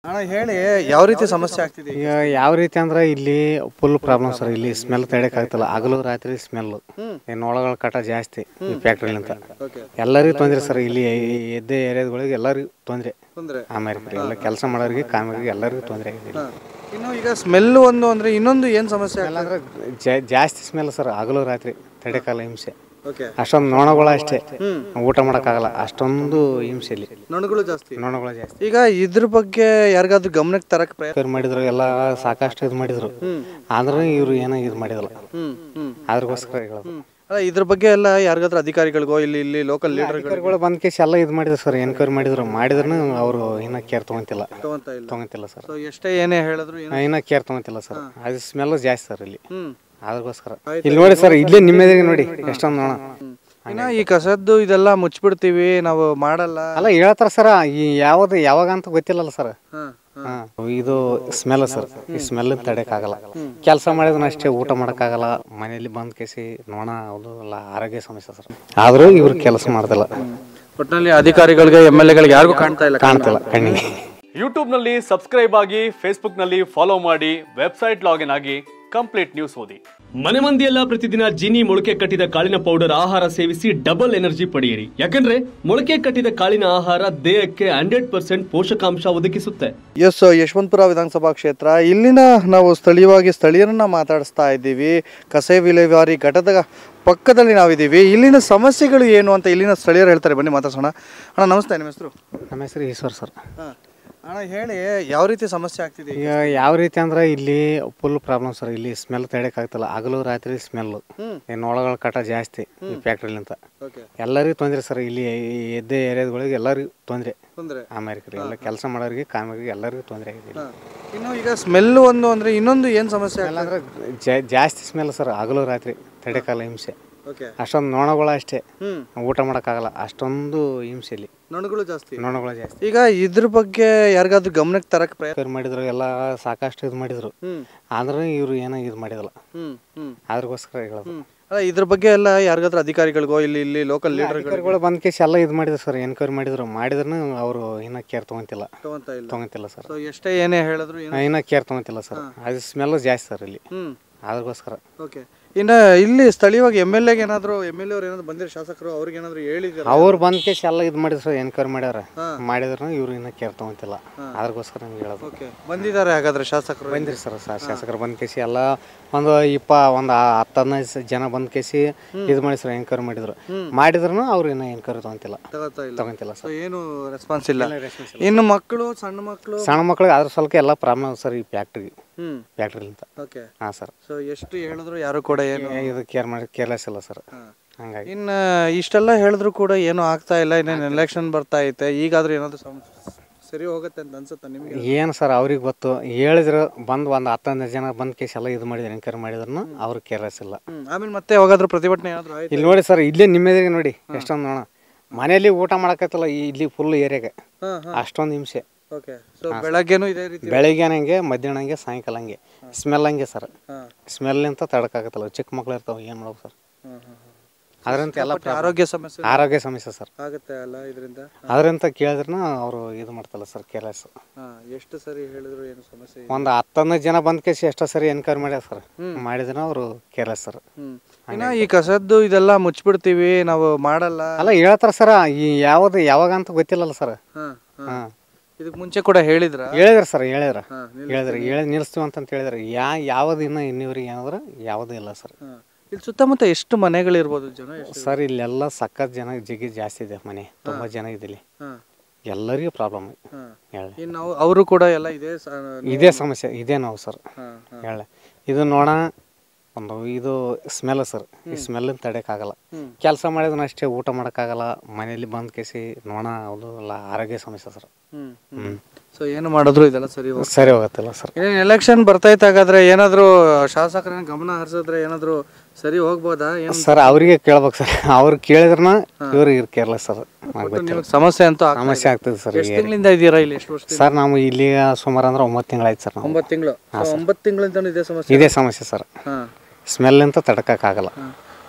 ಅಣ್ಣ ಹೇಳಿ ಯಾವ ರೀತಿ ಸಮಸ್ಯೆ ಆಗ್ತಿದೆ ಈಗ ಯಾವ ರೀತಿ ಅಂದ್ರೆ ಇಲ್ಲಿ ಫುಲ್ ಪ್ರಾಬ್ಲಮ್ ಸರ್ ಇಲ್ಲಿ ಸ್ಮೆಲ್ ತಡೆಯಕ್ಕಾಗ್ತಿಲ್ಲ ಹಗಲು ರಾತ್ರಿ ಸ್ಮೆಲ್ ಏನು ಒಳಗಳ ಕಟ ಜಾಸ್ತಿ ಈ ಫ್ಯಾಕ್ಟ್ರಿಲಿಂತ ಓಕೆ ಎಲ್ಲರಿಗೂ ತೊಂದರೆ ಸರ್ ಇಲ್ಲಿ ಈ ಎದ್ದೆ ಏರಿಯಾದಗಳಿಗೆ ಎಲ್ಲರಿಗೂ ತೊಂದರೆ ತೊಂದರೆ ಅಮೇರಿಕ ಎಲ್ಲ ಕೆಲಸ ಮಾಡೋರಿಗೆ ಕಾಮಗಾರಿಗೆ ಎಲ್ಲರಿಗೂ ತೊಂದರೆ ಆಗಿದೆ ಇಲ್ಲಿ. ಇನ್ನು ಈಗ ಸ್ಮೆಲ್ ಒಂದು ಅಂದ್ರೆ ಇನ್ನೊಂದು ಏನು ಸಮಸ್ಯೆ ಸ್ಮೆಲ್ ಅಂದ್ರೆ ಜಾ- ಜಾಸ್ತಿ ಸ್ಮೆಲ್ ಸರ್ ಹಗಲು ರಾತ್ರಿ ತಡೆಕಾಲ ಹಿಂಸೆ ಓಕೆ ಅಷ್ಟೊಂದು ನೊಣಗಳು ಅಷ್ಟೇ ಊಟ ಮಾಡೋಕ್ಕಾಗಲ್ಲ ಅಷ್ಟೊಂದು ಹಿಂಸೆ ಇಲ್ಲಿ ನೊಣಗಳು ಜಾಸ್ತಿ ನೊಣಗಳು ಜಾಸ್ತಿ ಈಗ ಇದ್ರ ಬಗ್ಗೆ ಯಾರಿಗಾದ್ರೂ ಗಮನಕ್ಕೆ ತರಕ್ ಪ್ರಯತ್ನ ರಿಪೇರ್ ಮಾಡಿದ್ರು ಎಲ್ಲ ಸಾಕಷ್ಟು ಇದು ಮಾಡಿದ್ರು ಆದ್ರೂ ಇವ್ರು ಏನೋ ಇದು ಮಾಡಿದಲ್ಲ ಹ್ಮ್ ಹ್ಮ್ ಅದ್ರಗೋಸ್ಕರ ಹೇಳೋದು ಅಲ್ಲ ಇದ್ರ ಬಗ್ಗೆ ಎಲ್ಲ ಯಾರಿಗಾದ್ರೂ ಅಧಿಕಾರಿಗಳಿಗೋ ಇಲ್ಲಿ ಇಲ್ಲಿ ಲೋಕಲ್ ಲೀಡರ್ಗಳು ಅಧಿಕಾರಿಗಳು ಬಂದ ಕೇಸ್ ಎಲ್ಲ ಇದು ಮಾಡಿದ್ರು ಸರ್ ಎನ್ಕ್ವೈರಿ ಮಾಡಿದ್ರು ಮಾಡಿದ್ರು ಅವರು ಇನ್ನೂ ಕೇರ್ ತೊಗೊಂತಿಲ್ಲ ತಗೊಂತ ಇಲ್ಲ ತೊಗೊಂತಿಲ್ಲ ಸರ್ ಸೊ ಎಷ್ಟೇ ಏನೇ ಹೇಳಿದ್ರು ಏನು ಇನ್ನೂ ಕೇರ್ ತೊಗೊಂತಿಲ್ಲ ಸರ್ ಅದು ಸ್ಮೆಲ್ ಜಾಸ್ತಿ ಸರ್ ಇಲ್ಲಿ ಹ್ಮ್ ಅದ್ರಗೋಸ್ಕರ ಇಲ್ಲಿ ನೋಡಿ ಸರ್ ಇಲ್ಲೇ ನಿಮ್ಮ ಎದುರಿಗೆ ನೋಡಿ ಎಷ್ಟೊಂದು ನೋಣ ಇನ್ನ ಈ ಕಸದ್ದು ಇದೆಲ್ಲ ಮುಚ್ಚಿಬಿಡ್ತೀವಿ ನಾವು ಮಾಡಲ್ಲ ಅಲ್ಲ ಹೇಳ್ತಾರ ಸರ್ ಈ ಯಾವ್ದು ಯಾವಾಗ ಅಂತ ಗೊತ್ತಿಲ್ಲಲ್ಲ ಸರ್ ಹಾ, ಹಾ. ಇದು ಸ್ಮೆಲ್ ಸರ್ ಈ ಸ್ಮೆಲ್ ತಡೆಯಕ್ಕಾಗಲ್ಲ ಕೆಲಸ ಮಾಡಿದ್ರೆ ಅಷ್ಟೇ ಊಟ ಮಾಡೋಕ್ಕಾಗಲ್ಲ ಮನೆಯಲ್ಲಿ ಬಂದ್ ಕೇಸಿ ನೋಣ ಅದು ಎಲ್ಲ ಆರೋಗ್ಯ ಸಮಸ್ಯೆ ಸರ್ ಆದ್ರೂ ಇವ್ರು ಕೆಲಸ ಮಾಡ್ತಿಲ್ಲ ಒಟ್ಟಿನಲ್ಲಿ ಅಧಿಕಾರಿಗಳಿಗೆ ಎಮ್ ಎಲ್ ಎಗಳಿಗೆ ಯಾರಿಗೂ ಕಾಣ್ತಾ ಇಲ್ಲ ಕಾಣ್ತಿಲ್ಲ ಕಣ್ಣಿಗೆ ಯೂಟ್ಯೂಬ್ನಲ್ಲಿ ಸಬ್ಸ್ಕ್ರೈಬ್ ಆಗಿ ಫೇಸ್ಬುಕ್ನಲ್ಲಿ ಫಾಲೋ ಮಾಡಿ ವೆಬ್ಸೈಟ್ ಲಾಗಿನ್ ಆಗಿ ಕಂಪ್ಲೀಟ್ ನ್ಯೂಸ್ ಓದಿ ಮನೆ ಮಂದಿಯೆಲ್ಲ ಪ್ರತಿದಿನ ಜೀನಿ ಮೊಳಕೆ ಕಟ್ಟಿದ ಕಾಳಿನ ಪೌಡರ್ ಆಹಾರ ಸೇವಿಸಿ ಡಬಲ್ ಎನರ್ಜಿ ಪಡೆಯಿರಿ ಯಾಕಂದ್ರೆ ಮೊಳಕೆ ಕಟ್ಟಿದ ಕಾಳಿನ ಆಹಾರ ದೇಹಕ್ಕೆ ಹಂಡ್ರೆಡ್ ಪರ್ಸೆಂಟ್ ಪೋಷಕಾಂಶ ಒದಗಿಸುತ್ತೆ ಎಸ್ ಯಶವಂತಪುರ ವಿಧಾನಸಭಾ ಕ್ಷೇತ್ರ ಇಲ್ಲಿನ ನಾವು ಸ್ಥಳೀಯವಾಗಿ ಸ್ಥಳೀಯರನ್ನ ಮಾತಾಡಿಸ್ತಾ ಇದ್ದೀವಿ ಕಸೆ ವಿಲೇವಾರಿ ಘಟದ ಪಕ್ಕದಲ್ಲಿ ನಾವಿದ್ದೀವಿ ಇಲ್ಲಿನ ಸಮಸ್ಯೆಗಳು ಏನು ಅಂತ ಇಲ್ಲಿನ ಸ್ಥಳೀಯರು ಹೇಳ್ತಾರೆ ಬನ್ನಿ ಮಾತಾಡ್ಸೋಣ ಅಣ್ಣ ನಮಸ್ತೆ ನಿಮ್ಮ ಹೆಸರು ನಮ್ಮ ಹೆಸರು ಈಶ್ವರ್ ಸರ್ ಅಣ್ಣ ಹೇಳಿ ಯಾವ ರೀತಿ ಸಮಸ್ಯೆ ಆಗ್ತಿದೆ ಈಗ ಯಾವ ರೀತಿ ಅಂದ್ರೆ ಇಲ್ಲಿ ಫುಲ್ ಪ್ರಾಬ್ಲಮ್ ಸರ್ ಇಲ್ಲಿ ಸ್ಮೆಲ್ ತಡೆಯಕ್ಕಾಗ್ತಿಲ್ಲ ಹಗಲು ರಾತ್ರಿ ಸ್ಮೆಲ್ ಏನು ಒಳಗಳ ಕಟ ಜಾಸ್ತಿ ಈ ಫ್ಯಾಕ್ಟ್ರಿಲಿಂತ ಓಕೆ ಎಲ್ಲರಿಗೂ ತೊಂದರೆ ಸರ್ ಇಲ್ಲಿ ಈ ಎದ್ದೆ ಏರಿಯಾದಗಳಿಗೆ ಎಲ್ಲರಿಗೂ ತೊಂದರೆ ತೊಂದರೆ ಅಮೇರಿಕ ಎಲ್ಲ ಕೆಲಸ ಮಾಡೋರಿಗೆ ಕಾಮಗಾರಿಗೆ ಎಲ್ಲರಿಗೂ ತೊಂದರೆ ಆಗಿದೆ ಇಲ್ಲಿ. ಇನ್ನು ಈಗ ಸ್ಮೆಲ್ ಒಂದು ಅಂದ್ರೆ ಇನ್ನೊಂದು ಏನು ಸಮಸ್ಯೆ ಸ್ಮೆಲ್ ಅಂದ್ರೆ ಜಾ- ಜಾಸ್ತಿ ಸ್ಮೆಲ್ ಸರ್ ಹಗಲು ರಾತ್ರಿ ತಡೆಕಾಲ ಹಿಂಸೆ ಓಕೆ ಅಷ್ಟೊಂದು ನೊಣಗಳು ಅಷ್ಟೇ ಹ್ಮ್ ಊಟ ಮಾಡೋಕ್ಕಾಗಲ್ಲ ಅಷ್ಟೊಂದು ಹಿಂಸೆ ಇಲ್ಲಿ ನೊಣಗಳು ಜಾಸ್ತಿ ನೊಣಗಳು ಜಾಸ್ತಿ ಈಗ ಇದ್ರ ಬಗ್ಗೆ ಯಾರಿಗಾದ್ರೂ ಗಮನಕ್ಕೆ ತರಕ್ ಪ್ರಯತ್ನ ರಿಪೇರ್ ಮಾಡಿದ್ರು ಎಲ್ಲ ಸಾಕಷ್ಟು ಇದು ಮಾಡಿದ್ರು ಹ್ಮ್ ಆದ್ರೂ ಇವ್ರು ಏನೋ ಇದು ಮಾಡಿದಲ್ಲ ಹ್ಮ್ ಹ್ಮ್ ಅದ್ರಗೋಸ್ಕರ ಹೇಳೋದು ಹ್ಮ್ ಅಲ್ಲ ಇದ್ರ ಬಗ್ಗೆ ಎಲ್ಲ ಯಾರಿಗಾದ್ರೂ ಅಧಿಕಾರಿಗಳಿಗೋ ಇಲ್ಲಿ ಇಲ್ಲಿ ಲೋಕಲ್ ಲೀಡರ್ಗಳು ಅಧಿಕಾರಿಗಳು ಬಂದ ಕೇಸ್ ಎಲ್ಲ ಇದು ಮಾಡಿದ್ರು ಸರ್ ಎನ್ಕ್ವೈರಿ ಮಾಡಿದ್ರು ಮಾಡಿದ್ರು ಅವರು ಇನ್ನೂ ಕೇರ್ ತೊಗೊಂತಿಲ್ಲ ತಗೊಂತ ಇಲ್ಲ ತೊಗೊಂತಿಲ್ಲ ಸರ್ ಸೊ ಎಷ್ಟೇ ಏನೇ ಹೇಳಿದ್ರು ಏನು ಇನ್ನೂ ಕೇರ್ ತೊಗೊಂತಿಲ್ಲ ಸರ್ ಅದು ಸ್ಮೆಲ್ ಜಾಸ್ತಿ ಸರ್ ಇಲ್ಲಿ ಹ್ಮ್ ಅದ್ರಗೋಸ್ಕರ ಓಕೆ ಇನ್ನ ಇಲ್ಲಿ ಸ್ಥಳೀಯವಾಗಿ ಎಮ್ ಎಲ್ ಎಗೆ ಏನಾದ್ರು ಎಮ್ ಎಲ್ ಎ ಅವ್ರು ಏನಾದ್ರು ಬಂದಿರೋ ಶಾಸಕರು ಅವ್ರಿಗೆ ಏನಾದ್ರು ಹೇಳಿದಾರೆ ಅವ್ರು ಬಂದ ಕೇಸ್ ಎಲ್ಲ ಇದು ಮಾಡಿದ್ರು ಸರ್ ಎನ್ಕ್ವೈರಿ ಮಾಡ್ಯಾರ ಮಾಡಿದ್ರು ಇವ್ರು ಇನ್ನೂ ಕೇರ್ ತೊಗೊಂತಿಲ್ಲ ಅದ್ರಗೋಸ್ಕರ ನಿಮ್ಗೆ ಹೇಳೋದು ಓಕೆ ಬಂದಿದ್ದಾರೆ ಹಾಗಾದ್ರೆ ಶಾಸಕರು ಬಂದಿರಿ ಸರ್ ಸಾ- ಶಾಸಕರು ಬಂದ ಕೇಸಿ ಎಲ್ಲ ಒಂದು ಇಪ್ಪ ಒಂದು ಹತ್ತು ಹದಿನೈದು ಸ- ಜನ ಬಂದ ಕೇಸಿ ಇದು ಮಾಡಿ ಸರ್ ಎನ್ಕ್ವೈರಿ ಮಾಡಿದ್ರು ಮಾಡಿದ್ರು ಅವ್ರು ಇನ್ನೂ ಎನ್ಕ್ವೈರಿ ತೊಗೊಂತಿಲ್ಲ ತಗೋತಾ ಇಲ್ಲ ತೊಗೊಂತಿಲ್ಲ ಸೊ ಸರ್ ಏನು ರೆಸ್ಪಾನ್ಸ್ ಇಲ್ಲ ಇನ್ನು ಮಕ್ಕಳು ಸಣ್ಣ ಮಕ್ಕಳು ಸಣ್ಣ ಮಕ್ಳಿಗೆ ಅದ್ರ ಸ್ವಲ್ಪ ಎಲ್ಲ ಪ್ರಾಬ್ಲಮ್ ಸರ್ ಈ ಫ್ಯಾಕ್ಟ್ರಿಗೆ ಹ್ಮ್ ಫ್ಯಾಕ್ಟ್ರಿಲಿಂತ ಓಕೆ ಹಾಂ ಸರ್ ಸೊ ಎಷ್ಟು ಹೇಳಿದ್ರು ಯಾರು ಕೂಡ ಏನು ಇದು ಕೇರ್ ಮಾಡಿ ಕೇರ್ಲೆಸ್ ಇಲ್ಲ ಸರ್ ಹಂಗಾಗಿ ಇನ್ನ ಇಷ್ಟೆಲ್ಲ ಹೇಳಿದ್ರು ಕೂಡ ಏನು ಆಗ್ತಾ ಇಲ್ಲ ಇನ್ನೇನು ಎಲೆಕ್ಷನ್ ಬರ್ತಾ ಐತೆ ಈಗಾದ್ರೂ ಏನಾದ್ರು ಸಮ- ಸರಿ ಹೋಗುತ್ತೆ ಅಂತ ಅನ್ಸುತ್ತಾ ನಿಮಗೆ ಏನು ಸರ್ ಅವ್ರಿಗೆ ಗೊತ್ತು ಹೇಳಿದ್ರು ಬಂದು ಒಂದು ಹತ್ತೊಂದು ಜನ ಬಂದ ಕೇಸ್ ಎಲ್ಲ ಇದು ಮಾಡಿದ್ರು ಎನ್ಕ್ವೈರಿ ಮಾಡಿದ್ರು ಅವ್ರು ಕೇರ್ಲೆಸ್ ಇಲ್ಲ ಹ್ಮ್ ಆಮೇಲೆ ಮತ್ತೆ ಯಾವಾಗಾದ್ರೂ ಪ್ರತಿಭಟನೆ ಏನಾದ್ರು ಆಯ್ತು ಇಲ್ಲಿ ನೋಡಿ ಸರ್ ಇಲ್ಲೇ ನಿಮ್ಮ ಎದುರಿಗೆ ನೋಡಿ ಎಷ್ಟೊಂದು ನೋಣ ಮನೆಯಲ್ಲಿ ಊಟ ಮಾಡಕತ್ತಲ್ಲ ಈ ಇಲ್ಲಿ ಫುಲ್ ಏರಿಯಾಗೆ ಹಾ ಹಾ ಅಷ್ಟೊಂದು ಹಿಂಸೆ ಓಕೆ ಸೊ ಬೆಳಗ್ಗೆನೂ ಇದೇ ರೀತಿ ಬೆಳಿಗ್ಗೆ ಹಂಗೆ ಮಧ್ಯಾಹ್ನ ಹಂಗೆ ಸಾಯಂಕಾಲ ಹಂಗೆ ಸ್ಮೆಲ್ ಹಂಗೆ ಸರ್ ಹಾ ಸ್ಮೆಲ್ಲಿಂತ ತಡಕಾಗತ್ತಲ್ಲ ಚಿಕ್ಕ ಮಕ್ಳು ಇರ್ತಾವೆ ಏನು ಮಾಡ್ಬೇಕು ಸರ್ ಹ್ಮ್, ಹ್ಮ್, ಹ್ಮ್. ಅದರಂತ ಎಲ್ಲ ಮತ್ತೆ ಆರೋಗ್ಯ ಸಮಸ್ಯೆ ಆರೋಗ್ಯ ಸಮಸ್ಯೆ ಸರ್ ಆಗುತ್ತೆ ಅಲ್ಲ ಇದರಿಂದ ಅದರಂತ ಕೇಳಿದ್ರೂ ಅವರು ಇದು ಮಾಡ್ತಲ್ಲ ಸರ್ ಕೇರ್ಲೆಸ್ ಹಾ ಎಷ್ಟು ಸರಿ ಹೇಳಿದ್ರು ಏನು ಸಮಸ್ಯೆ ಇಲ್ಲ. ಒಂದು ಹತ್ತೊಂದು ಜನ ಬಂದ ಕೇಸಿ ಎಷ್ಟೋ ಸರಿ ಎನ್ಕ್ವೈರಿ ಮಾಡ್ಯಾರ ಸರ್ ಮಾಡಿದ್ರೆ ಅವರು ಕೇರ್ಲೆಸ್ ಸರ್ ಹ್ಮ್ ಇನ್ನ ಈ ಕಸದ್ದು ಇದೆಲ್ಲ ಮುಚ್ಚಿಬಿಡ್ತೀವಿ ನಾವು ಮಾಡಲ್ಲ ಅಲ್ಲ ಹೇಳ್ತಾರ ಸರ್ ಈ ಯಾವ್ದು ಯಾವಾಗ ಅಂತ ಗೊತ್ತಿಲ್ಲಲ್ಲ ಸರ್ ಹಾ ಹಾ ಹಾಂ ಇದಕ್ ಮುಂಚೆ ಕೂಡ ಹೇಳಿದ್ರ ಹೇಳಿದ್ರ ಸರ್ ಹೇಳಿದ್ರ ಹಾ, ಹೇಳಿದ್ರೆ ಹೇಳಿ ನಿಲ್ಲಿಸ್ತೀವಿ ಅಂತ ಹೇಳಿದ್ರೆ ಯಾ ಯಾವ್ದು ಇನ್ನೂ ಇನ್ನಿವ್ರಿಗೆ ಏನಾದ್ರೆ ಯಾವುದೂ ಇಲ್ಲ ಸರ್ ಹಾ. ಇಲ್ಲಿ ಸುತ್ತಮುತ್ತ ಎಷ್ಟು ಮನೆಗಳಿರ್ಬೋದು ಜನ ಎಷ್ಟು ಸರ್ ಇಲ್ಲೆಲ್ಲ ಸಖತ್ ಜನ ಜಿಗಿ ಜಾಸ್ತಿ ಇದೆ ಮನೆ ತುಂಬ ಜನ ಇದೆ ಇಲ್ಲಿ ಹಾ ಎಲ್ಲರಿಗೂ ಪ್ರಾಬ್ಲಮ್ ಹಾ ಹೇಳಿ ಇನ್ನು ಅವ್- ಅವರು ಕೂಡ ಎಲ್ಲ ಇದೇ ಸ- ಇದೇ ಸಮಸ್ಯೆ ಇದೇ ನೋವು ಸರ್ ಹಾ ಹಾ ಹೇಳಿ ಇದು ನೋಡ ಒಂದು ಇದು ಸ್ಮೆಲ್ ಸರ್ ಈ ಸ್ಮೆಲ್ಲಿಂದ ತಡೆಯೋಕ್ಕಾಗಲ್ಲ ಕೆಲಸ ಮಾಡಿದ್ರೆ ಅಷ್ಟೇ ಊಟ ಮಾಡೋಕ್ಕಾಗಲ್ಲ ಮನೆಯಲ್ಲಿ ಬಂದ ಕೇಸಿ ನೋಣ ಅದು ಎಲ್ಲ ಆರೋಗ್ಯ ಸಮಸ್ಯೆ ಸರ್ ಹ್ಮ್ ಹ್ಞೂ ಸೊ ಏನು ಮಾಡಿದ್ರು ಇದೆಲ್ಲ ಸರಿ ಹೋಗುತ್ತೆ ಸರಿ ಹೋಗುತ್ತಿಲ್ಲ ಸರ್ ಇನ್ನೇನು ಎಲೆಕ್ಷನ್ ಬರ್ತೈತೆ ಹಾಗಾದ್ರೆ ಏನಾದ್ರು ಶಾಸಕರನ್ನ ಗಮನ ಹರಿಸಿದ್ರೆ ಏನಾದ್ರು ಸರಿ ಹೋಗ್ಬೋದಾ ಏನು ಸರ್ ಅವರಿಗೆ ಕೇಳ್ಬೇಕು ಸರ್ ಅವ್ರು ಕೇಳಿದ್ರನ ಇವ್ರು ಇರ್ ಕೇರ್ಲೆಸ್ ಸರ್ ನಿಮಗೆ ಸಮಸ್ಯೆ ಅಂತೂ ಆಗ್ತಾ ಸಮಸ್ಯೆ ಆಗ್ತದೆ ಸರ್ ಎಷ್ಟು ತಿಂಗಳಿಂದ ಇದ್ದೀರಾ ಇಲ್ಲಿ ಎಷ್ಟು ವರ್ಷ ಸರ್ ನಾವು ಇಲ್ಲಿ ಸುಮಾರು ಅಂದ್ರೆ ಒಂಬತ್ತು ತಿಂಗಳಾಯ್ತು ಸರ್ ನಾವು ಒಂಬತ್ತು ತಿಂಗಳು ಒಂಬತ್ತು ತಿಂಗಳಿಂದ ಇದೇ ಸಮಸ್ಯೆ ಇದೇ ಸಮಸ್ಯೆ ಸರ್ ಹಾ ಸ್ಮೆಲ್ಲಿಂತ ತಡ್ಕೋಕ್ಕಾಗಲ್ಲ ಹಾ.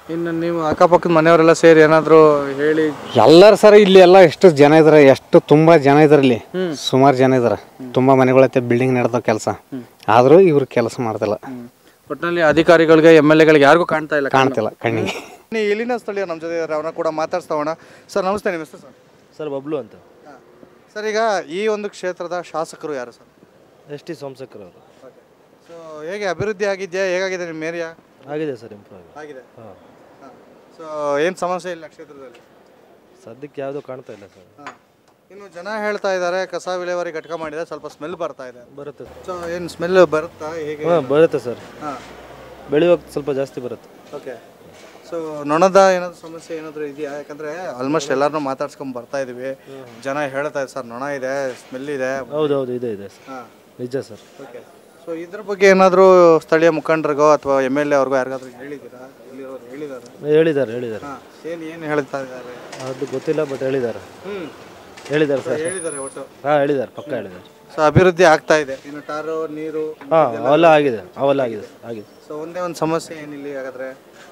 ಇನ್ನು ನೀವು ಅಕ್ಕಪಕ್ಕದ ಮನೆಯವರೆಲ್ಲ ಸೇರಿ ಏನಾದರೂ ಹೇಳಿ ಎಲ್ಲರೂ ಸರ್ ಇಲ್ಲಿ ಎಲ್ಲ ಎಷ್ಟು ಜನ ಇದಾರೆ ಎಷ್ಟು ತುಂಬಾ ಜನ ಇದಾರೆ ಇಲ್ಲಿ ಸುಮಾರು ಜನ ಇದಾರೆ ತುಂಬಾ ಮನೆಗಳೈತೆ ಬಿಲ್ಡಿಂಗ್ ನಡೆದ ಕೆಲಸ ಆದ್ರೂ ಇವ್ರು ಕೆಲಸ ಮಾಡ್ತಿಲ್ಲ ಒಟ್ಟಿನಲ್ಲಿ ಅಧಿಕಾರಿಗಳಿಗೆ ಎಮ್ ಎಲ್ ಎಗಳಿಗೆ ಯಾರಿಗೂ ಕಾಣ್ತಾ ಇಲ್ಲ ಕಾಣ್ತಿಲ್ಲ ಕಣ್ಣಿಗೆ ನೀ ಇಲ್ಲಿನ ಸ್ಥಳೀಯ ನಮ್ಮ ಜೊತೆ ಇದ್ದಾರೆ ಅವ್ರನ್ನ ಕೂಡ ಮಾತಾಡ್ಸ್ತಾವಣ ಸರ್ ನಮಸ್ತೆ ನಿಮ್ಮ ಹೆಸರು ಸರ್ ಸರ್ ಬಬ್ಲು ಅಂತ ಸರ್ ಈಗ ಈ ಒಂದು ಕ್ಷೇತ್ರದ ಶಾಸಕರು ಯಾರು ಸರ್ ಎಸ್ ಟಿ ಸೋಮಶೇಖರ್ ಅವರು ಸೊ ಹೇಗೆ ಅಭಿವೃದ್ಧಿ ಆಗಿದೆಯಾ ಹೇಗಾಗಿದೆ ನಿಮ್ಮ ಏರಿಯಾ ಆಗಿದೆ ಸರ್ ಇಂಪ್ರೂವ್ ಆಗಿದೆ ಆಗಿದೆ ಹಾಂ ಸೊ ಏನು ಸಮಸ್ಯೆ ಇಲ್ಲ ಕ್ಷೇತ್ರದಲ್ಲಿ ಸದ್ಯಕ್ಕೆ ಯಾವುದೂ ಕಾಣ್ತಾ ಇಲ್ಲ ಸರ್ ಹಾಂ ಇನ್ನು ಜನ ಹೇಳ್ತಾ ಇದ್ದಾರೆ ಕಸ ವಿಲೇವಾರಿ ಘಟಕ ಮಾಡಿದ್ರೆ ಸ್ವಲ್ಪ ಸ್ಮೆಲ್ ಬರ್ತಾ ಇದೆ ಬರುತ್ತೆ ಸೊ ಏನು ಸ್ಮೆಲ್ ಬರುತ್ತಾ ಹೇಗೆ ಹಾಂ ಬರುತ್ತೆ ಸರ್ ಹಾಂ ಬೆಳೆಯುವಾಗ ಸ್ವಲ್ಪ ಜಾಸ್ತಿ ಬರುತ್ತೆ ಓಕೆ ಸೊ ನೊಣದ ಏನಾದ್ರು ಸಮಸ್ಯೆ ಏನಾದರೂ ಇದೆಯಾ ಯಾಕಂದ್ರೆ ಆಲ್ಮೋಸ್ಟ್ ಎಲ್ಲರನ್ನೂ ಮಾತಾಡ್ಸ್ಕೊಂಡ್ ಬರ್ತಾ ಇದೀವಿ ಜನ ಹೇಳ್ತಾ ಇದ್ದಾರೆ ಸರ್ ನೊಣ ಇದೆ ಸ್ಮೆಲ್ ಇದೆ ಹೌದು ಹೌದು ಇದೆ ಇದೆ ಸರ್ ಹಾಂ ನಿಜ ಸರ್ ಓಕೆ ಸೊ ಇದ್ರ ಬಗ್ಗೆ ಏನಾದರೂ ಸ್ಥಳೀಯ ಮುಖಂಡರಿಗೋ ಅಥವಾ ಎಮ್ ಎಲ್ ಎ ಅವ್ರಿಗೋ ಯಾರಿಗಾದ್ರೂ ಹೇಳಿದ್ದೀರಾ ಇಲ್ಲಿರೋರು ಹೇಳಿದ್ದಾರೆ ಹೇಳಿದ್ದಾರೆ ಹೇಳಿದ್ದಾರೆ ಹಾಂ ಏನು ಏನು ಹೇಳ್ತಾ ಇದ್ದಾರೆ ಅದು ಗೊತ್ತಿಲ್ಲ ಬಟ್ ಹೇಳಿದ್ದಾರೆ ಹ್ಞೂ ಹೇಳಿದ್ದಾರೆ ಸರ್ ಹೇಳಿದ್ದಾರೆ ಒಟ್ಟು ಹಾಂ ಹೇಳಿದ್ದಾರೆ ಪಕ್ಕ ಹೇಳಿದ್ದಾರೆ ಸೊ ಅಭಿವೃದ್ಧಿ ಆಗ್ತಾ ಇದೆ ಇನ್ನು ಟಾರು ನೀರು ಹಾಂ ಅವೆಲ್ಲ ಆಗಿದೆ ಅವೆಲ್ಲ ಆಗಿದೆ ಆಗಿದೆ ಸೊ ಒಂದೇ ಒಂದು ಸಮಸ್ಯೆ ಏನಿಲ್ಲ ಹಾಗಾದ್ರೆ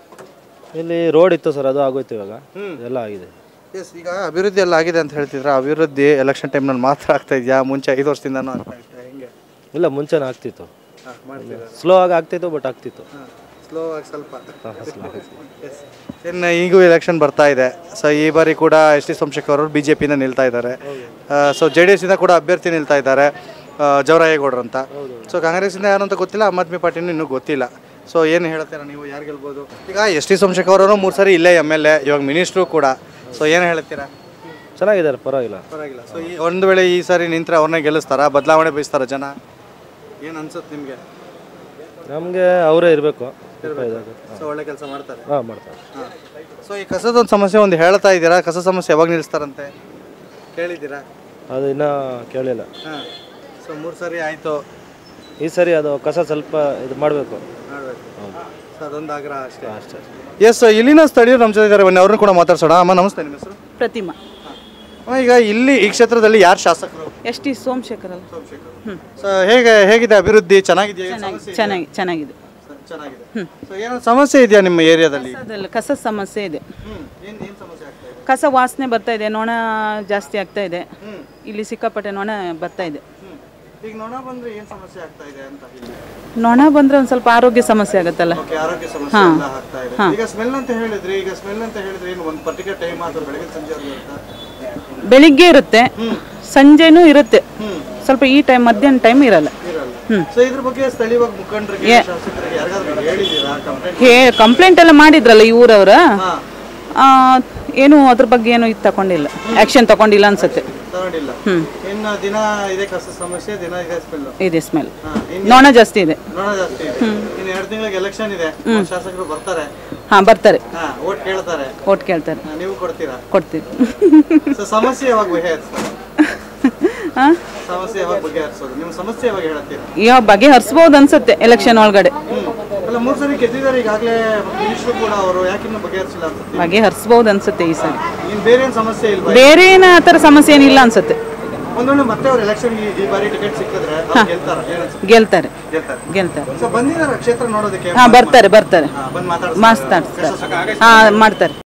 ಇಲ್ಲಿ ರೋಡ್ ಇತ್ತು ಸರ್ ಅದು ಆಗೋಯ್ತು ಇವಾಗ ಎಲ್ಲ ಆಗಿದೆ ಎಸ್ ಈಗ ಅಭಿವೃದ್ಧಿ ಎಲ್ಲ ಆಗಿದೆ ಅಂತ ಹೇಳ್ತಿದ್ರೆ ಅಭಿವೃದ್ಧಿ ಎಲೆಕ್ಷನ್ ಟೈಮ್ನಲ್ಲಿ ಮಾತ್ರ ಆಗ್ತಾ ಇದೆಯಾ ಮುಂಚೆ ಐದು ವರ್ಷದಿಂದನೂ ಆಗ್ತಾ ಇತ್ತು ಹೆಂಗೆ ಇಲ್ಲ ಮುಂಚೆನೇ ಆಗ್ತಿತ್ತು ಹಾಂ ಮಾಡ್ತೀರಾ ಸ್ಲೋ ಆಗಿ ಆಗ್ತಿತ್ತು ಬಟ್ ಆಗ್ತಿತ್ತು ಹಾಂ ಸ್ಲೋ ಆಗಿ ಸ್ವಲ್ಪ ಹಾಂ ಸ್ಲೋ ಎಸ್ ಇನ್ನು ಈಗೂ ಎಲೆಕ್ಷನ್ ಬರ್ತಾ ಇದೆ ಸೊ ಈ ಬಾರಿ ಕೂಡ ಎಸ್ ಟಿ ಸೋಮಶೇಖರ್ ಅವರು ಬಿ ಜೆ ಪಿಯಿಂದ ನಿಲ್ತಾ ಇದ್ದಾರೆ ಸೊ ಜೆ ಡಿ ಎಸ್ಸಿಂದ ಕೂಡ ಅಭ್ಯರ್ಥಿ ನಿಲ್ತಾ ಇದ್ದಾರೆ ಆ, ಜವರಾಯೇಗೌಡರು ಅಂತ ಸೊ ಕಾಂಗ್ರೆಸ್ಸಿಂದ ಯಾರು ಅಂತ ಗೊತ್ತಿಲ್ಲ ಆಮ್ ಆದ್ಮಿ ಪಾರ್ಟಿನೂ ಇನ್ನೂ ಗೊತ್ತಿಲ್ಲ ಸೊ ಏನು ಹೇಳ್ತೀರಾ ನೀವು ಯಾರು ಗೆಲ್ಬೋದು ಈಗ ಎಸ್ ಟಿ ಸೋಮಶೇಖರ್ ಅವರು ಮೂರು ಸರಿ ಇಲ್ಲೇ ಎಮ್ ಎಲ್ ಎ ಇವಾಗ ಮಿನಿಸ್ಟ್ರು ಕೂಡ ಸೊ ಏನು ಹೇಳ್ತೀರಾ ಚೆನ್ನಾಗಿದ್ದಾರೆ ಪರವಾಗಿಲ್ಲ ಪರವಾಗಿಲ್ಲ ಸೊ ಈ ಒಂದು ವೇಳೆ ಈ ಸಾರಿ ನಿಂತ್ರೆ ಅವ್ರನ್ನೇ ಗೆಲ್ಲಿಸ್ತಾರಾ ಬದಲಾವಣೆ ಬಯಸ್ತಾರ ಜನ ಏನು ಅನ್ಸುತ್ತೆ ನಿಮಗೆ ನಮಗೆ ಅವರೇ ಇರಬೇಕು ಸೊ ಒಳ್ಳೆ ಕೆಲಸ ಮಾಡ್ತಾರೆ ಹಾಂ ಮಾಡ್ತಾರೆ ಹಾಂ ಸೊ ಈ ಕಸದ ಒಂದು ಸಮಸ್ಯೆ ಒಂದು ಹೇಳ್ತಾ ಇದ್ದೀರಾ ಕಸ ಸಮಸ್ಯೆ ಯಾವಾಗ ನಿಲ್ಲಿಸ್ತಾರಂತೆ ಕೇಳಿದ್ದೀರಾ ಅದು ಇನ್ನೂ ಕೇಳಿಲ್ಲ ಹಾಂ ಸೊ ಮೂರು ಸರಿ ಆಯಿತು ಈ ಸರಿ ಅದು ಕಸ ಸ್ವಲ್ಪ ಇದು ಮಾಡಬೇಕು ಮಾಡಬೇಕು ಸೊ ಅದೊಂದು ಆಗ್ರಹ ಅಷ್ಟೇ ಅಷ್ಟೇ ಎಸ್ ಇಲ್ಲಿನ ಸ್ಥಳೀಯರು ನಮ್ಮ ಜೊತೆ ಇದ್ದಾರೆ ಬನ್ನಿ ಅವ್ರನ್ನ ಕೂಡ ಮಾತಾಡ್ಸೋಣ ಅಮ್ಮ ನಮಸ್ತೆ ನಿಮ್ಮ ಹೆಸರು ಪ್ರತಿಮಾ ಅಮ್ಮ ಈಗ ಇಲ್ಲಿ ಈ ಕ್ಷೇತ್ರದಲ್ಲಿ ಯಾರು ಶಾಸಕರು ಎಸ್ ಟಿ ಸೋಮಶೇಖರ್ ಅಲ್ಲ ಸೊ ಹೇಗೆ ಹೇಗಿದೆ ಅಭಿವೃದ್ಧಿ ಚೆನ್ನಾಗಿದೆಯಾ ಏನ್ ಚೆನ್ನಾಗಿ ಸಮಸ್ಯೆ ಚೆನ್ನಾಗಿ ಚೆನ್ನಾಗಿದೆ ಇದೆ? ಚೆನ್ನಾಗಿದೆ ಸೊ ಏನಾದ್ರು ಸಮಸ್ಯೆ ಇದೆಯಾ ನಿಮ್ಮ ಏರಿಯಾದಲ್ಲಿ ಕಸದಲ್ಲಿ ಕಸದ ಸಮಸ್ಯೆ ಇದೆ ಹ್ಮ್ ಏನು ಏನು ಸಮಸ್ಯೆ ಆಗ್ತಾ ಇದೆ ಕಸ ವಾಸನೆ ಬರ್ತಾ ಇದೆ ನೊಣ ಜಾಸ್ತಿ ಆಗ್ತಾ ಇದೆ ಇಲ್ಲಿ ಸಿಕ್ಕಾಪಟ್ಟೆ ನೊಣ ಬರ್ತಾ ಇದೆ ಹ್ಮ್. ಈಗ ನೊಣ ಬಂದ್ರೆ ಏನು ಸಮಸ್ಯೆ ಆಗ್ತಾ ಇದೆ ಅಂತ ಇಲ್ಲಿ ನೊಣ ಬಂದ್ರೆ ಒಂದು ಸ್ವಲ್ಪ ಆರೋಗ್ಯ ಸಮಸ್ಯೆ ಆಗುತ್ತಲ್ಲ ಓಕೆ ಆರೋಗ್ಯ ಸಮಸ್ಯೆ ಎಲ್ಲ ಆಗ್ತಾ ಇದೆ ಈಗ ಸ್ಮೆಲ್ ಅಂತ ಹೇಳಿದ್ರಿ ಈಗ ಸ್ಮೆಲ್ ಅಂತ ಹೇಳಿದ್ರೆ ಏನು ಒಂದು ಪರ್ಟಿಕ್ಯುಲರ್ ಟೈಮ್ ಅಥವಾ ಬೆಳಗ್ಗೆ ಸಂಜೆ ಅವ್ರಿಗೆ ಇರುತ್ತಾ? ಬೆಳಿಗ್ಗೆ ಇರುತ್ತೆ ಸಂಜೆನೂ ಇರುತ್ತೆ ಸ್ವಲ್ಪ ಈ ಟೈಮ್ ಮಧ್ಯಾಹ್ನ ಟೈಮ್ ಇರಲ್ಲ ಇರಲ್ಲ ಸೊ ಇದ್ರ ಬಗ್ಗೆ ಸ್ಥಳೀಯವಾಗಿ ಮುಖಂಡರಿಗೆ ಶಾಸಕರಿಗೆ ಯಾರಿಗಾದ್ರೂ ಹೇಳಿದ್ದೀರಾ ಕಂಪ್ಲೇಂಟ್ ಹೇ ಕಂಪ್ಲೇಂಟ್ ಎಲ್ಲ ಮಾಡಿದ್ರಲ್ಲ ಈ ಊರವ್ರ ಆ, ಏನು ಅದ್ರ ಬಗ್ಗೆ ಏನು ಇದು ತಗೊಂಡಿಲ್ಲ ಆಕ್ಷನ್ ತಗೊಂಡಿಲ್ಲ ಅನ್ಸುತ್ತೆ ತಗೊಂಡಿಲ್ಲ ಇನ್ನು ದಿನ ಇದೆ ಕಸ ಸಮಸ್ಯೆ ದಿನ ಇದೆ ಸ್ಮೆಲ್ ಇದೆ ಸ್ಮೆಲ್ ಇನ್ನು ನೊಣ ಜಾಸ್ತಿ ಇದೆ ನೋಡ ಜಾಸ್ತಿ ಇದೆ ಇನ್ನು ಎರಡು ತಿಂಗಳಿಗೆ ಎಲೆಕ್ಷನ್ ಇದೆ ಶಾಸಕರು ಬರ್ತಾರೆ ಹಾ ಬರ್ತಾರೆ ಹಾ ಓಟ್ ಕೇಳ್ತಾರೆ ಓಟ್ ಕೇಳ್ತಾರೆ ಹಾ, ನೀವು ಕೊಡ್ತೀರಾ ಕೊಡ್ತೀವಿ ಸೊ ಸಮಸ್ಯೆ ಯಾವಾಗ ಬಗೆಹರಿಸೋದು ಹಾ ಸಮಸ್ಯೆ ಯಾವಾಗ ಬಗೆಹರಿಸೋದು ನಿಮ್ಮ ಸಮಸ್ಯೆ ಯಾವಾಗ ಹೇಳ್ತೀರಾ ಯಾವ ಬಗೆ ಹರಿಸ್ಬೋದು ಅನ್ಸುತ್ತೆ ಎಲೆಕ್ಷನ್ ಒಳಗಡೆ ಹ್ಮ್ ಅಲ್ಲ ಮೂರು ಸರಿ ಗೆದ್ದಿದ್ದಾರೆ ಈಗಾಗಲೇ ಮಿನಿಸ್ಟ್ರು ಕೂಡ ಅವರು ಯಾಕಿನ್ನೂ ಬಗೆಹರಿಸಿಲ್ಲ ಅನ್ಸುತ್ತೆ ಬಗೆ ಹರಿಸ್ಬೋದು ಅನ್ಸುತ್ತೆ ಈ ಸರಿ ಇನ್ನು ಬೇರೆ ಏನು ಸಮಸ್ಯೆ ಇಲ್ವಾ ಬೇರೆ ಏನು ಆ ಥರ ಸಮಸ್ಯೆ ಏನಿಲ್ಲ ಅನ್ಸುತ್ತೆ ಒಂದ್ ವೇಳೆ ಮತ್ತೆ ಅವ್ರು ಎಲೆಕ್ಷನ್ ಈ ಬಾರಿ ಟಿಕೆಟ್ ಸಿಕ್ಕಿದ್ರೆ ಅವ್ರು ಗೆಲ್ತಾರ ಏನನ್ಸುತ್ತೆ ಗೆಲ್ತಾರೆ ಗೆಲ್ತಾರೆ ಗೆಲ್ತಾರೆ ಸೊ ಬಂದಿದ್ದಾರೆ ಕ್ಷೇತ್ರ ನೋಡೋದಕ್ಕೆ ಹಾ ಬರ್ತಾರೆ ಬರ್ತಾರೆ ಹಾ, ಬಂದು ಮಾತಾಡ್ತಾರೆ ಮಾತಾಡ್ತಾರೆ ಹಾ ಮಾಡ್ತಾರೆ